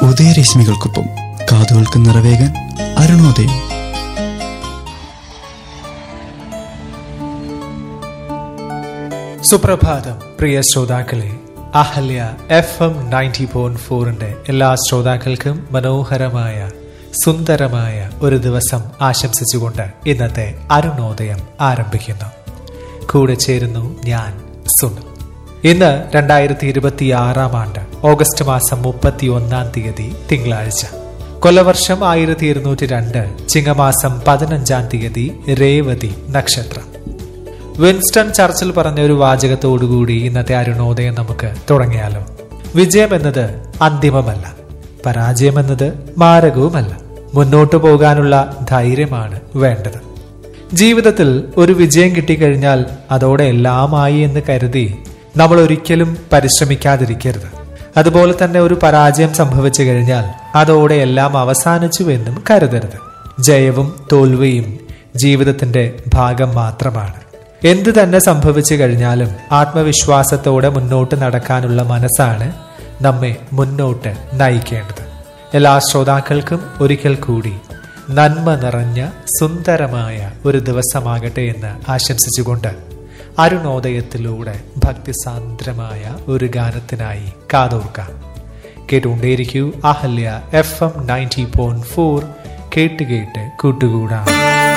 ഉദയരശ്മികൾക്കൊപ്പം കാതുകൾക്ക് നിറവേകാൻ അരുണോദയം സുപ്രഭാതം പ്രിയ ശ്രോതാക്കളെ അഹല്യ എഫ് എം നയൻറ്റി പോയിന്റ് ഫോറിന്റെ എല്ലാ ശ്രോതാക്കൾക്കും മനോഹരമായ സുന്ദരമായ ഒരു ദിവസം ആശംസിച്ചുകൊണ്ട് ഇന്നത്തെ അരുണോദയം ആരംഭിക്കുന്നു കൂടെ ചേരുന്നു ഞാൻ സുനിൽ ഇന്ന് രണ്ടായിരത്തി ഇരുപത്തി ആറാം ആണ്ട് ഓഗസ്റ്റ് മാസം മുപ്പത്തി ഒന്നാം തീയതി തിങ്കളാഴ്ച കൊല്ലവർഷം ആയിരത്തി ഇരുന്നൂറ്റി രണ്ട് ചിങ്ങമാസം പതിനഞ്ചാം തീയതി രേവതി നക്ഷത്രം വിൻസ്റ്റൺ ചർച്ചിൽ പറഞ്ഞ ഒരു വാചകത്തോടുകൂടി ഇന്നത്തെ അരുണോദയം നമുക്ക് തുടങ്ങിയാലോ വിജയം എന്നത് അന്തിമമല്ല പരാജയം എന്നത് മാരകവുമല്ല മുന്നോട്ടു പോകാനുള്ള ധൈര്യമാണ് വേണ്ടത് ജീവിതത്തിൽ ഒരു വിജയം കിട്ടിക്കഴിഞ്ഞാൽ അതോടെ എല്ലാമായി എന്ന് കരുതി നമ്മൾ ഒരിക്കലും പരിശ്രമിക്കാതിരിക്കരുത് അതുപോലെ തന്നെ ഒരു പരാജയം സംഭവിച്ചു കഴിഞ്ഞാൽ അതോടെ എല്ലാം അവസാനിച്ചു എന്നും കരുതരുത് ജയവും തോൽവിയും ജീവിതത്തിന്റെ ഭാഗം മാത്രമാണ് എന്ത് തന്നെ സംഭവിച്ചു കഴിഞ്ഞാലും ആത്മവിശ്വാസത്തോടെ മുന്നോട്ട് നടക്കാനുള്ള മനസ്സാണ് നമ്മെ മുന്നോട്ട് നയിക്കേണ്ടത് എല്ലാ ശ്രോതാക്കൾക്കും ഒരിക്കൽ കൂടി നന്മ നിറഞ്ഞ സുന്ദരമായ ഒരു ദിവസമാകട്ടെ എന്ന് ആശംസിച്ചുകൊണ്ട് അരുണോദയത്തിലൂടെ ഭക്തിസാന്ദ്രമായ ഒരു ഗാനത്തിനായി കാതോർക്കാം കേട്ടുകൊണ്ടേയിരിക്കൂ Ahalya FM ninety point four ഫോർ കേട്ട് കേട്ട് കൂട്ടുകൂടാം